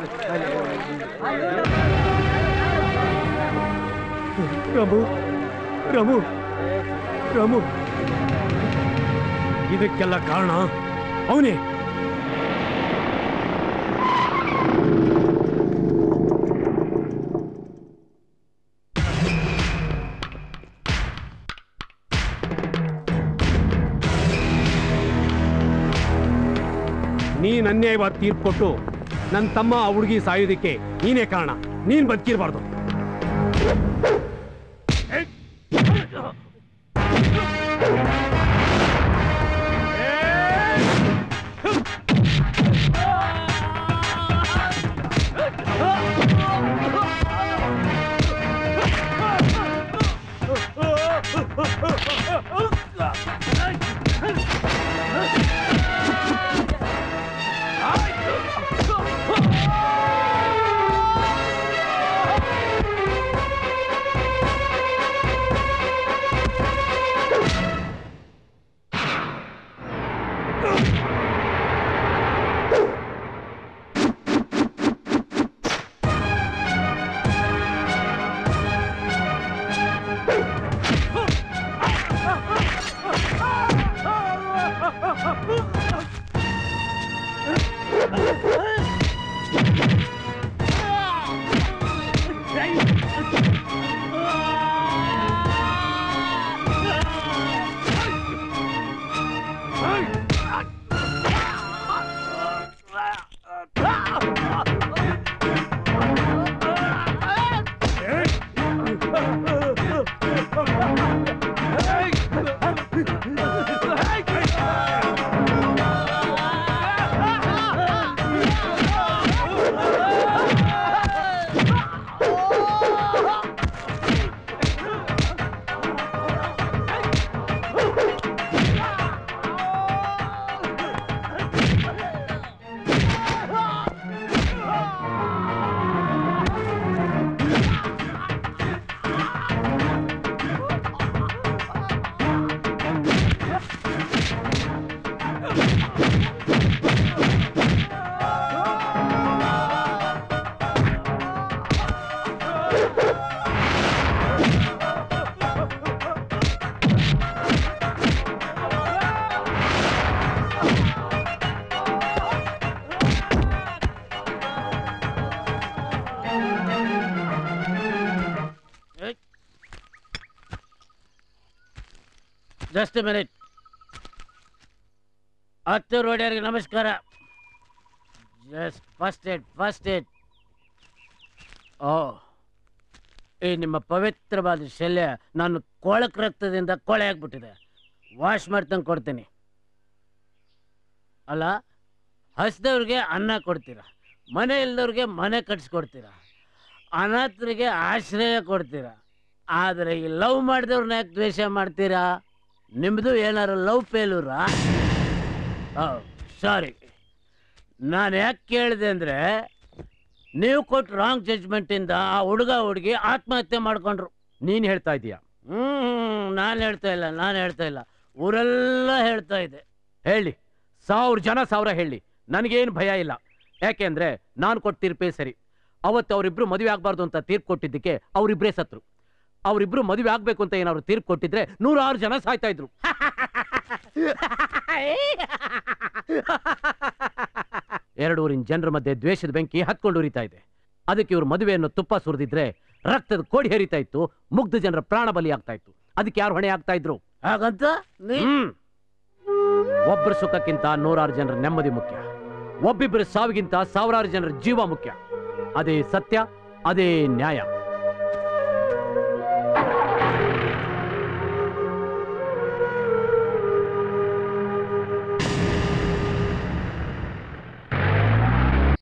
ರಾಮು ರಾಮು ರಾಮು ಇದಕ್ಕೆಲ್ಲ ಕಾರಣ ಅವನೇ ನೀನ್ ಅನ್ಯಾಯವಾದ ತೀರ್ಪು ಕೊಟ್ಟು ನನ್ನ ತಮ್ಮ ಆ ಹುಡುಗಿ ಸಾಯೋದಕ್ಕೆ ನೀನೇ ಕಾರಣ ನೀನ್ ಬದುಕಿರಬಾರ್ದು ಜಸ್ಟ್ ಮಿನಿಟ್ ಹತ್ತು ರೋಡಿಯರ್ಗೆ ನಮಸ್ಕಾರ just first aid first aid ಓ ಈ ನಿಮ್ಮ ಪವಿತ್ರವಾದ ಶಲ್ಯ ನಾನು ಕೊಳಕ್ ರಕ್ತದಿಂದ ಕೊಳೆ ಆಗ್ಬಿಟ್ಟಿದೆ ವಾಶ್ ಮಾಡ್ತಂಗೆ ಕೊಡ್ತೀನಿ ಅಲ್ಲ ಹಸ್ದವ್ರಿಗೆ ಅನ್ನ ಕೊಡ್ತೀರಾ ಮನೆ ಇಲ್ದವ್ರಿಗೆ ಮನೆ ಕಟ್ಸ್ಕೊಡ್ತೀರಾ ಅನಾಥರಿಗೆ ಆಶ್ರಯ ಕೊಡ್ತೀರಾ ಆದರೆ ಈ ಲವ್ ಮಾಡಿದವ್ರನ್ನ ಯಾಕೆ ದ್ವೇಷ ಮಾಡ್ತೀರಾ ನಿಮ್ಮದು ಏನಾರು ಲವ್ ಫೇಲೂರಾ ಸಾರಿ ನಾನು ಯಾಕೆ ಕೇಳಿದೆ ಅಂದರೆ ನೀವು ಕೊಟ್ಟು ರಾಂಗ್ ಜಡ್ಜ್ಮೆಂಟಿಂದ ಆ ಹುಡುಗ ಹುಡುಗಿ ಆತ್ಮಹತ್ಯೆ ಮಾಡ್ಕೊಂಡ್ರು ನೀನ್ ಹೇಳ್ತಾ ಇದೀಯ ಹ್ಞೂ ನಾನು ಹೇಳ್ತಾ ಇಲ್ಲ ನಾನು ಹೇಳ್ತಾ ಇಲ್ಲ ಊರೆಲ್ಲ ಹೇಳ್ತಾ ಇದೆ ಹೇಳಿ ಸಾವಿರ ಜನ ಸಾವಿರ ಹೇಳಿ ನನಗೇನು ಭಯ ಇಲ್ಲ ಯಾಕೆಂದ್ರೆ ನಾನು ಕೊಟ್ಟ ತೀರ್ಪೇ ಸರಿ ಅವತ್ತು ಅವರಿಬ್ರು ಮದುವೆ ಆಗ್ಬಾರ್ದು ಅಂತ ತೀರ್ಪು ಕೊಟ್ಟಿದ್ದಕ್ಕೆ ಅವರಿಬ್ರೇ ಸತ್ರು ಅವರಿಬ್ರು ಮದುವೆ ಆಗ್ಬೇಕು ಅಂತ ಏನಾದ್ರು ತೀರ್ಪು ಕೊಟ್ಟಿದ್ರೆ ನೂರಾರು ಜನ ಸಾಯ್ತಾ ಇದ್ರು ಎರಡೂರಿನ ಜನರ ಮಧ್ಯೆ ದ್ವೇಷದ ಬೆಂಕಿ ಹತ್ಕೊಂಡು ಉರಿತಾ ಇದೆ ಅದಕ್ಕೆ ಇವ್ರ ಮದುವೆಯನ್ನು ತುಪ್ಪ ಸುರಿದಿದ್ರೆ ರಕ್ತದ ಕೋಡಿ ಹರಿತಾ ಇತ್ತು ಮುಗ್ಧ ಜನರ ಪ್ರಾಣ ಬಲಿ ಆಗ್ತಾ ಇತ್ತು ಅದಕ್ಕೆ ಯಾರು ಹೊಣೆ ಆಗ್ತಾ ಇದ್ರು ಹಾಗಂತ ನೀ ಹ್ಮ್. ಒಬ್ಬರ ಸುಖಕ್ಕಿಂತ ನೂರಾರು ಜನರ ನೆಮ್ಮದಿ ಮುಖ್ಯ ಒಬ್ಬಿಬ್ಬರ ಸಾವಿಗಿಂತ ಸಾವಿರಾರು ಜನರ ಜೀವ ಮುಖ್ಯ ಅದೇ ಸತ್ಯ ಅದೇ ನ್ಯಾಯ